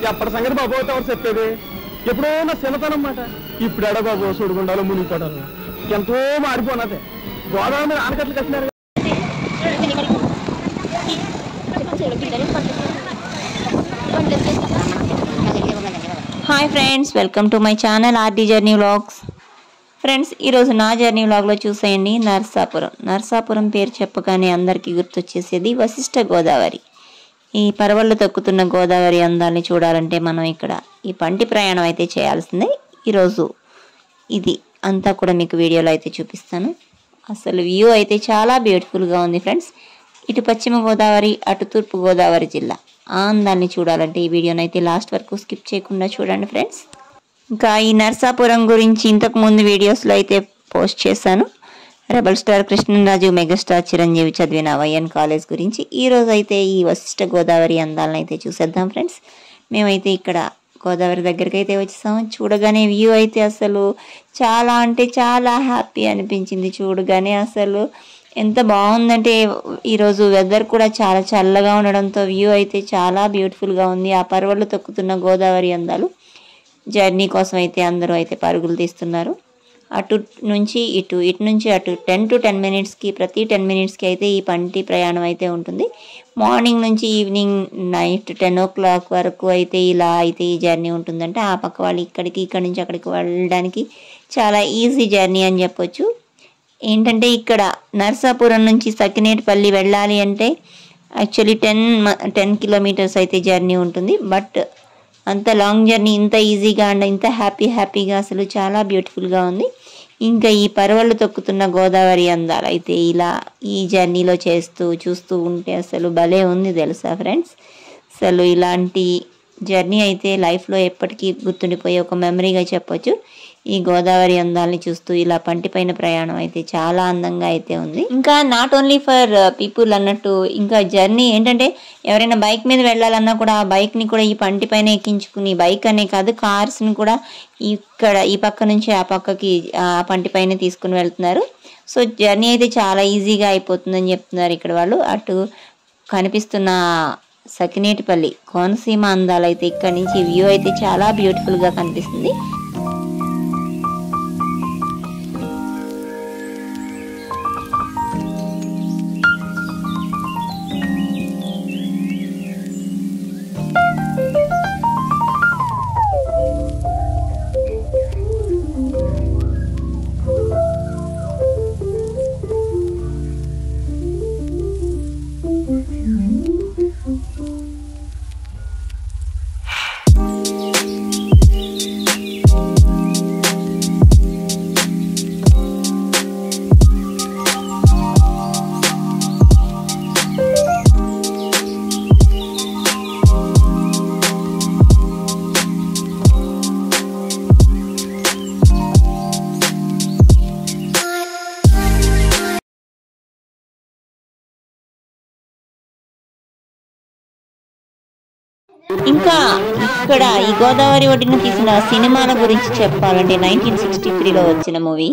ఎప్పటి సంగతి బాబు ఎవరు చెప్పేది ఎప్పుడో నా చిన్నతనం మాట ఇప్పుడు ఎడ బాబు సుడిగుండాలు మునిగిపోవడాలు ఎంతో మారిపోనదే గోదావరి మీద ఆనకట్లు కట్టినారు hi friends welcome to my channel RD journey vlogs friends ఈరోజు నా జర్నీ వ్లాగ్లో చూసేయండి నర్సాపురం నర్సాపురం పేరు చెప్పగానే అందరికీ గుర్తొచ్చేసేది వశిష్ఠ గోదావరి ఈ పరవళ్ళు తొక్కుతున్న గోదావరి అందాల్ని చూడాలంటే మనం ఇక్కడ ఈ పంటి ప్రయాణం అయితే చేయాల్సిందే ఈరోజు ఇది అంతా కూడా మీకు వీడియోలో అయితే చూపిస్తాను అసలు వ్యూ అయితే చాలా బ్యూటిఫుల్గా ఉంది ఫ్రెండ్స్ ఇటు పశ్చిమ గోదావరి అటు తూర్పు గోదావరి జిల్లా ఆ అందాన్ని చూడాలంటే ఈ వీడియోని అయితే లాస్ట్ వరకు స్కిప్ చేయకుండా చూడండి ఫ్రెండ్స్ ఇంకా ఈ నర్సాపురం గురించి ఇంతకు ముందు వీడియోస్లో అయితే పోస్ట్ చేశాను rebel star Krishnaraju megastar Chiranjeevi చదివిన వైఎన్ కాలేజ్ గురించి ఈ రోజు అయితే ఈ వశిష్ఠ గోదావరి అందాలను అయితే చూసేద్దాం ఫ్రెండ్స్ మేమైతే ఇక్కడ గోదావరి దగ్గరికి అయితే వచ్చేసాము చూడగానే వ్యూ అయితే అసలు చాలా అంటే చాలా హ్యాపీ అనిపించింది చూడగానే అసలు ఎంత బాగుందంటే ఈరోజు వెదర్ కూడా చాలా చల్లగా ఉండడంతో వ్యూ అయితే చాలా బ్యూటిఫుల్గా ఉంది ఆ పర్వళ్ళు తొక్కుతున్న గోదావరి అందాలు జర్నీ కోసం అయితే అందరూ అయితే పరుగులు తీస్తున్నారు అటు నుంచి ఇటు ఇటు నుంచి అటు టెన్ టు టెన్ మినిట్స్కి ప్రతి టెన్ మినిట్స్కి అయితే ఈ పంటి ప్రయాణం అయితే ఉంటుంది మార్నింగ్ నుంచి evening night ten o'clock వరకు అయితే ఇలా అయితే ఈ జర్నీ ఉంటుందంటే ఆ పక్క వాళ్ళు ఇక్కడికి ఇక్కడి నుంచి అక్కడికి వెళ్ళడానికి చాలా ఈజీ జర్నీ అని చెప్పొచ్చు ఏంటంటే ఇక్కడ నర్సాపురం నుంచి సకినేటిపల్లి వెళ్ళాలి అంటే యాక్చువల్లీ టెన్ టెన్ కిలోమీటర్స్ అయితే జర్నీ ఉంటుంది బట్ అంత లాంగ్ జర్నీ ఇంత ఈజీగా అండ్ ఇంత హ్యాపీ హ్యాపీగా అసలు చాలా బ్యూటిఫుల్గా ఉంది ఇంకా ఈ పర్వళ్ళు తొక్కుతున్న గోదావరి అందాలు అయితే ఇలా ఈ జర్నీలో చేస్తూ చూస్తూ ఉంటే అసలు భలే ఉంది తెలుసా ఫ్రెండ్స్ అసలు ఇలాంటి జర్నీ అయితే లైఫ్లో ఎప్పటికీ గుర్తుండిపోయే ఒక మెమరీగా చెప్పొచ్చు ఈ గోదావరి అందాల్ని చూస్తూ ఇలా పంటిపైన ప్రయాణం అయితే చాలా అందంగా అయితే ఉంది ఇంకా నాట్ ఓన్లీ ఫర్ పీపుల్ అన్నట్టు ఇంకా జర్నీ ఏంటంటే ఎవరైనా బైక్ మీద వెళ్ళాలన్నా కూడా ఆ బైక్ని కూడా ఈ పంటి పైన ఎక్కించుకుని బైక్ అనే కాదు కార్స్ని కూడా ఇక్కడ ఈ పక్క నుంచి ఆ పక్కకి ఆ పంటి పైన తీసుకుని వెళ్తున్నారు సో జర్నీ అయితే చాలా ఈజీగా అయిపోతుందని చెప్తున్నారు ఇక్కడ వాళ్ళు అటు కనిపిస్తున్న సకినేటిపల్లి కోనసీమ అందాలు అయితే ఇక్కడ నుంచి వ్యూ అయితే చాలా బ్యూటిఫుల్గా కనిపిస్తుంది ఇంకా ఇక్కడ ఈ గోదావరి ఒడ్డున తీసిన సినిమాల గురించి చెప్పాలంటే నైన్టీన్ సిక్స్టీ త్రీలో వచ్చిన మూవీ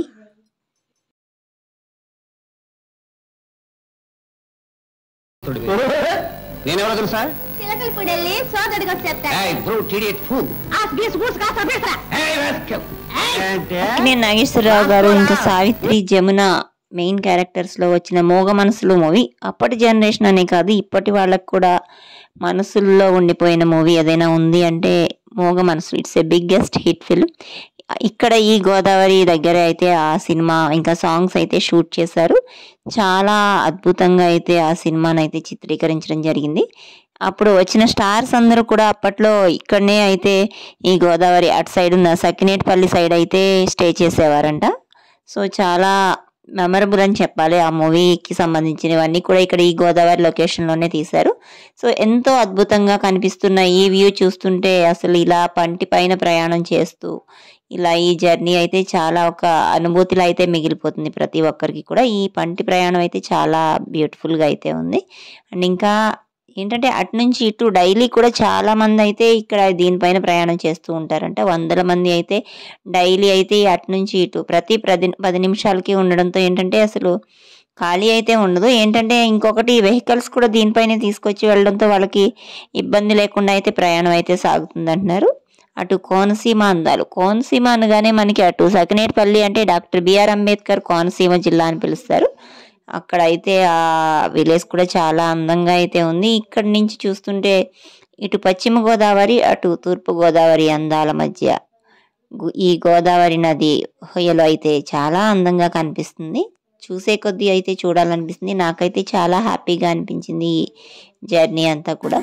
నేనెవరో తెలుసా చిలకలపూడి వెళ్ళి సోదరుడికి వచ్చి చెప్తాను ఏయ్, brute, idiot, fool. ఆ గీసు గూసు కాస్త బీసరా ఏయ్, rascal. అంటే నేను నాగేశ్వరరావు గారు ఇంకా సావిత్రి జమున మెయిన్ క్యారెక్టర్స్ లో వచ్చిన మోగ మనసులు మూవీ అప్పటి జనరేషన్ అనే కాదు ఇప్పటి వాళ్ళకు కూడా మనసుల్లో ఉండిపోయిన మూవీ ఏదైనా ఉంది అంటే Mooga Manasulu it's a biggest hit film ఇక్కడ ఈ గోదావరి దగ్గర అయితే ఆ సినిమా ఇంకా సాంగ్స్ అయితే షూట్ చేశారు చాలా అద్భుతంగా అయితే ఆ సినిమాని అయితే చిత్రీకరించడం జరిగింది అప్పుడు వచ్చిన స్టార్స్ అందరూ కూడా అప్పట్లో ఇక్కడనే అయితే ఈ గోదావరి అటు సైడ్ ఉన్న సకినేటిపల్లి సైడ్ అయితే స్టే చేసేవారంట సో చాలా మెమరబుల్ అని చెప్పాలి ఆ మూవీకి సంబంధించినవన్నీ కూడా ఇక్కడ ఈ గోదావరి లొకేషన్లోనే తీశారు సో ఎంతో అద్భుతంగా కనిపిస్తున్న ఈ వ్యూ చూస్తుంటే అసలు ఇలా పంటి పైన ప్రయాణం చేస్తూ ఇలా ఈ జర్నీ అయితే చాలా ఒక అనుభూతిలో అయితే మిగిలిపోతుంది ప్రతి ఒక్కరికి కూడా ఈ పంటి ప్రయాణం అయితే చాలా బ్యూటిఫుల్గా అయితే ఉంది అండ్ ఇంకా ఏంటంటే అటు నుంచి ఇటు డైలీ కూడా చాలా మంది అయితే ఇక్కడ దీనిపైన ప్రయాణం చేస్తూ ఉంటారంట వందల మంది అయితే డైలీ అయితే ఈ అటు నుంచి ఇటు ప్రతి పది పది నిమిషాలకి ఉండడంతో ఏంటంటే అసలు ఖాళీ అయితే ఉండదు ఏంటంటే ఇంకొకటి వెహికల్స్ కూడా దీనిపైనే తీసుకొచ్చి వెళ్ళడంతో వాళ్ళకి ఇబ్బంది లేకుండా అయితే ప్రయాణం అయితే సాగుతుంది అంటున్నారు అటు కోనసీమ అందాలు కోనసీమ అనగానే మనకి అటు సకినేటిపల్లి అంటే డాక్టర్ బిఆర్ అంబేద్కర్ కోనసీమ జిల్లా అని పిలుస్తారు అక్కడ అయితే ఆ విలేజ్ కూడా చాలా అందంగా అయితే ఉంది ఇక్కడ నుంచి చూస్తుంటే ఇటు పశ్చిమ గోదావరి అటు తూర్పు గోదావరి అందాల మధ్య గు- ఈ గోదావరి నది హొయ్యలో అయితే చాలా అందంగా కనిపిస్తుంది చూసే కొద్దీ అయితే చూడాలనిపిస్తుంది నాకైతే చాలా హ్యాపీగా అనిపించింది ఈ జర్నీ అంతా కూడా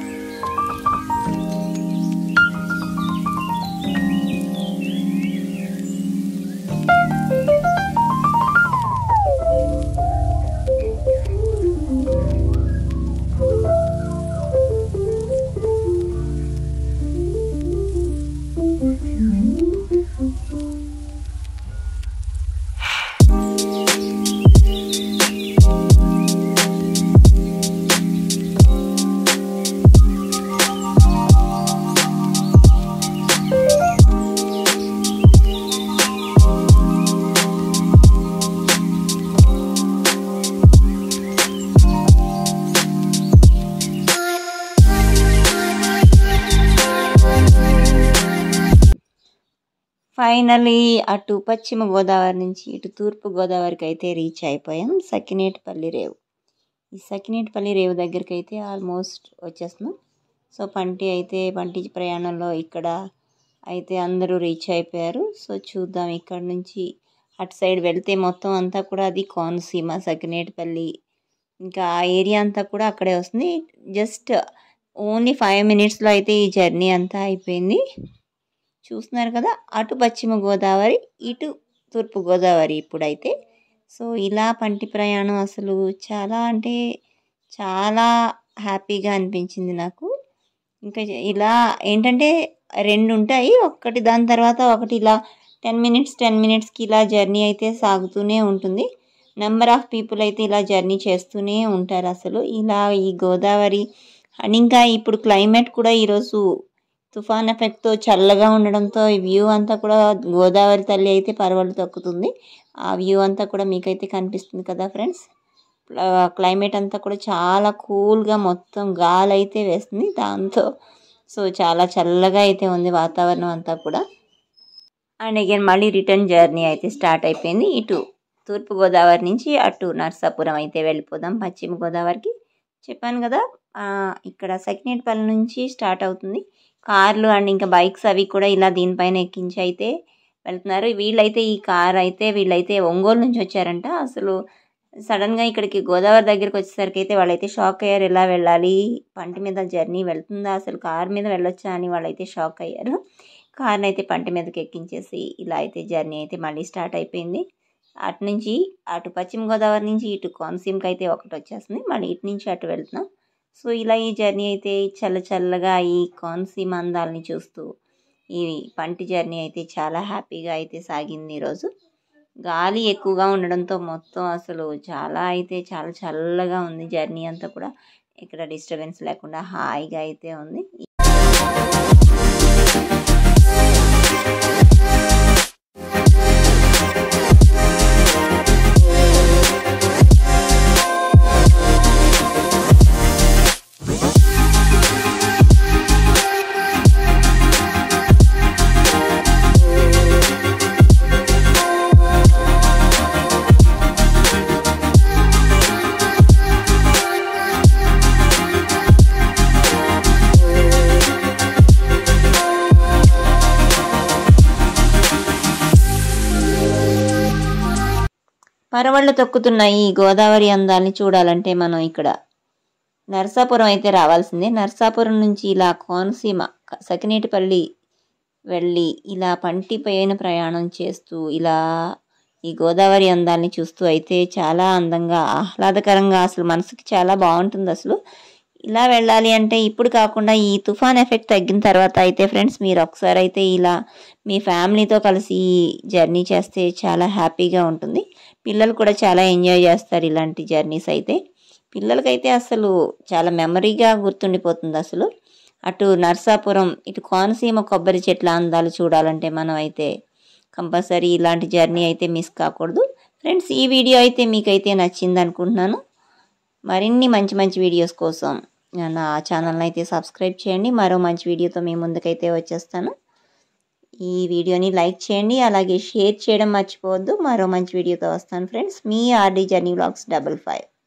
ఫైనలీ అటు పశ్చిమ గోదావరి నుంచి ఇటు తూర్పు గోదావరికి అయితే రీచ్ అయిపోయాం సకినేటిపల్లి రేవు ఈ సకినేటిపల్లి రేవు దగ్గరికి అయితే ఆల్మోస్ట్ వచ్చేస్తున్నాం సో పంటి అయితే పంటి ప్రయాణంలో ఇక్కడ అయితే అందరూ రీచ్ అయిపోయారు సో చూద్దాం ఇక్కడ నుంచి అటు సైడ్ వెళ్తే మొత్తం అంతా కూడా అది కోనసీమ సకినేటిపల్లి ఇంకా ఆ ఏరియా అంతా కూడా అక్కడే వస్తుంది జస్ట్ ఓన్లీ ఫైవ్ మినిట్స్లో అయితే ఈ జర్నీ అంతా అయిపోయింది చూస్తున్నారు కదా అటు పశ్చిమ గోదావరి ఇటు తూర్పు గోదావరి ఇప్పుడైతే సో ఇలా పంటి ప్రయాణం అసలు చాలా అంటే చాలా హ్యాపీగా అనిపించింది నాకు ఇంకా ఇలా ఏంటంటే రెండు ఉంటాయి ఒకటి దాని తర్వాత ఒకటి ఇలా టెన్ మినిట్స్ టెన్ మినిట్స్కి ఇలా జర్నీ అయితే సాగుతూనే ఉంటుంది నెంబర్ ఆఫ్ పీపుల్ అయితే ఇలా జర్నీ చేస్తూనే ఉంటారు అసలు ఇలా ఈ గోదావరి అండ్ ఇంకా ఇప్పుడు క్లైమేట్ కూడా ఈరోజు తుఫాన్ ఎఫెక్ట్తో చల్లగా ఉండడంతో ఈ వ్యూ అంతా కూడా గోదావరి తల్లి అయితే పరవళ్ళు తొక్కుతుంది ఆ వ్యూ అంతా కూడా మీకైతే కనిపిస్తుంది కదా ఫ్రెండ్స్ క్లైమేట్ అంతా కూడా చాలా కూల్గా మొత్తం గాలి అయితే వేస్తుంది దాంతో సో చాలా చల్లగా అయితే ఉంది వాతావరణం అంతా కూడా అండ్ అగైన్ మళ్ళీ రిటర్న్ జర్నీ అయితే స్టార్ట్ అయిపోయింది ఇటు తూర్పు గోదావరి నుంచి అటు నర్సాపురం అయితే వెళ్ళిపోదాం పశ్చిమ గోదావరికి చెప్పాను కదా ఆ, ఇక్కడ సకినేటిపల్లి నుంచి స్టార్ట్ అవుతుంది కార్లు అండ్ ఇంకా బైక్స్ అవి కూడా ఇలా దీనిపైన ఎక్కించి అయితే వెళ్తున్నారు వీళ్ళైతే ఈ కార్ అయితే వీళ్ళైతే ఒంగోలు నుంచి వచ్చారంట అసలు సడన్గా ఇక్కడికి గోదావరి దగ్గరికి వచ్చేసరికి అయితే వాళ్ళైతే షాక్ అయ్యారు ఎలా వెళ్ళాలి పంటి మీద జర్నీ వెళ్తుందా అసలు కార్ మీద వెళ్ళొచ్చా అని వాళ్ళైతే షాక్ అయ్యారు కార్ని అయితే పంటి మీదకి ఎక్కించేసి ఇలా అయితే జర్నీ అయితే మళ్ళీ స్టార్ట్ అయిపోయింది అటు నుంచి అటు పశ్చిమ గోదావరి నుంచి ఇటు కోనసీమకి అయితే ఒకటి వచ్చేస్తుంది మళ్ళీ ఇటు నుంచి అటు వెళ్తున్నాం సో ఇలా ఈ జర్నీ అయితే చల్ల చల్లగా ఈ కోనసీమ అందాలని చూస్తూ ఈ పంటి జర్నీ అయితే చాలా హ్యాపీగా అయితే సాగింది ఈరోజు గాలి ఎక్కువగా ఉండడంతో మొత్తం అసలు చాలా అయితే చాలా చల్లగా ఉంది జర్నీ అంతా కూడా ఇక్కడ డిస్టర్బెన్స్ లేకుండా హాయిగా అయితే ఉంది పరవళ్ళు తొక్కుతున్న ఈ గోదావరి అందాన్ని చూడాలంటే మనం ఇక్కడ నరసాపురం అయితే రావాల్సిందే నరసాపురం నుంచి ఇలా కోనసీమ క- సకినేటిపల్లి వెళ్ళి ఇలా పంటి పైన ప్రయాణం చేస్తూ ఇలా ఈ గోదావరి అందాన్ని చూస్తూ అయితే చాలా అందంగా ఆహ్లాదకరంగా అసలు మనసుకి చాలా బాగుంటుంది అసలు ఇలా వెళ్ళాలి అంటే ఇప్పుడు కాకుండా ఈ తుఫాన్ ఎఫెక్ట్ తగ్గిన తర్వాత అయితే ఫ్రెండ్స్ మీరు ఒకసారి అయితే ఇలా మీ ఫ్యామిలీతో కలిసి ఈ జర్నీ చేస్తే చాలా హ్యాపీగా ఉంటుంది పిల్లలు కూడా చాలా ఎంజాయ్ చేస్తారు ఇలాంటి జర్నీస్ అయితే పిల్లలకైతే అసలు చాలా మెమరీగా గుర్తుండిపోతుంది అసలు అటు నర్సాపురం ఇటు కోనసీమ కొబ్బరి చెట్ల అందాలు చూడాలంటే మనం అయితే కంపల్సరీ ఇలాంటి జర్నీ అయితే మిస్ కాకూడదు ఫ్రెండ్స్ ఈ వీడియో అయితే మీకైతే నచ్చింది అనుకుంటున్నాను మరిన్ని మంచి మంచి వీడియోస్ కోసం నా ఛానల్ని అయితే సబ్స్క్రైబ్ చేయండి మరో మంచి వీడియోతో మీ ముందుకైతే వచ్చేస్తాను ఈ వీడియోని లైక్ చేయండి అలాగే షేర్ చేయడం మర్చిపోవద్దు మరో మంచి వీడియోతో వస్తాను ఫ్రెండ్స్ మీ RD journey vlogs double five